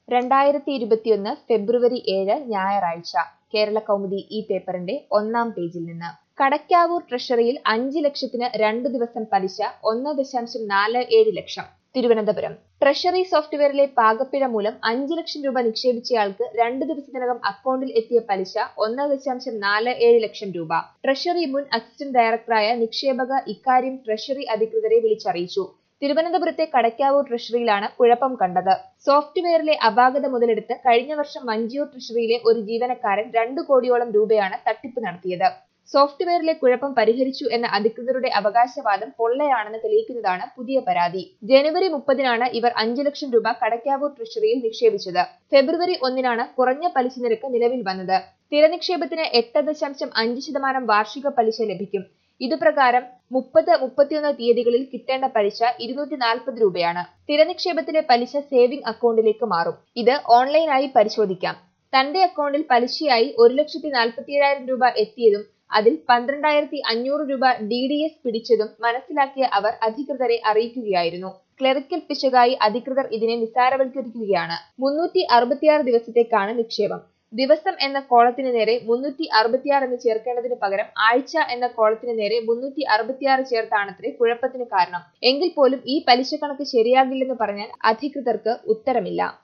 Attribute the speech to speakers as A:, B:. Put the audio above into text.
A: രണ്ടായിരത്തി ഇരുപത്തിയൊന്ന് ഫെബ്രുവരി ഏഴ് ഞായറാഴ്ച കേരള കൗമുദി ഈ പേപ്പറിന്റെ ഒന്നാം പേജിൽ നിന്ന് കടയ്ക്കാവൂർ ട്രഷറിയിൽ അഞ്ച് ലക്ഷത്തിന് രണ്ടു ദിവസം പലിശ ഒന്ന് ദശാംശം നാല് ഏഴ് ലക്ഷം തിരുവനന്തപുരം ട്രഷറി സോഫ്റ്റ്വെയറിലെ പാകപ്പിഴ മൂലം അഞ്ച് ലക്ഷം രൂപ നിക്ഷേപിച്ചയാൾക്ക് രണ്ട് ദിവസത്തിനകം അക്കൗണ്ടിൽ എത്തിയ പലിശ ഒന്ന് ദശാംശം നാല് ഏഴ് ലക്ഷം രൂപ ട്രഷറി മുൻ അസിസ്റ്റന്റ് ഡയറക്ടറായ നിക്ഷേപക ഇക്കാര്യം ട്രഷറി അധികൃതരെ വിളിച്ചറിയിച്ചു തിരുവനന്തപുരത്തെ കടയ്ക്കാവൂർ ട്രഷറിയിലാണ് കുഴപ്പം കണ്ടത് സോഫ്റ്റ്വെയറിലെ അപാകത മുതലെടുത്ത് കഴിഞ്ഞ വർഷം മഞ്ചിയൂർ ട്രഷറിയിലെ ഒരു ജീവനക്കാരൻ രണ്ടു കോടിയോളം രൂപയാണ് തട്ടിപ്പ് നടത്തിയത് സോഫ്റ്റ്വെയറിലെ കുഴപ്പം പരിഹരിച്ചു എന്ന അധികൃതരുടെ അവകാശവാദം പൊള്ളയാണെന്ന് തെളിയിക്കുന്നതാണ് പുതിയ പരാതി ജനുവരി മുപ്പതിനാണ് ഇവർ അഞ്ചു ലക്ഷം രൂപ കടയ്ക്കാവൂർ ട്രഷറിയിൽ നിക്ഷേപിച്ചത് ഫെബ്രുവരി ഒന്നിനാണ് കുറഞ്ഞ പലിശ നിരക്ക് നിലവിൽ വന്നത് സ്ഥിര നിക്ഷേപത്തിന് എട്ട് ദശാംശം അഞ്ച് ശതമാനം വാർഷിക പലിശ ലഭിക്കും ഇതുപ്രകാരം മുപ്പത് മുപ്പത്തിയൊന്ന് തീയതികളിൽ കിട്ടേണ്ട പലിശ ഇരുന്നൂറ്റി നാൽപ്പത് രൂപയാണ് സ്ഥിര നിക്ഷേപത്തിലെ പലിശ സേവിംഗ് അക്കൗണ്ടിലേക്ക് മാറും ഇത് ഓൺലൈനായി പരിശോധിക്കാം തന്റെ അക്കൗണ്ടിൽ പലിശയായി ഒരു ലക്ഷത്തി നാൽപ്പത്തിയേഴായിരം രൂപ എത്തിയതും അതിൽ പന്ത്രണ്ടായിരത്തി അഞ്ഞൂറ് രൂപ ഡി ഡി എസ് പിടിച്ചതും മനസ്സിലാക്കിയ അവർ അധികൃതരെ അറിയിക്കുകയായിരുന്നു ക്ലറിക്കൽ പിശകായി അധികൃതർ ഇതിനെ നിസ്സാരവൽക്കരിക്കുകയാണ് മുന്നൂറ്റി അറുപത്തിയാറ് ദിവസത്തേക്കാണ് നിക്ഷേപം ദിവസം എന്ന കോളത്തിന് നേരെ മുന്നൂറ്റി അറുപത്തിയാറ് എന്ന് ചേർക്കേണ്ടതിന് പകരം ആഴ്ച എന്ന കോളത്തിന് നേരെ മുന്നൂറ്റി അറുപത്തിയാറ് ചേർത്താണത്രേ കുഴപ്പത്തിന് കാരണം എങ്കിൽ പോലും ഈ പലിശ കണക്ക് ശരിയാകില്ലെന്ന് പറഞ്ഞാൽ അധികൃതർക്ക് ഉത്തരമില്ല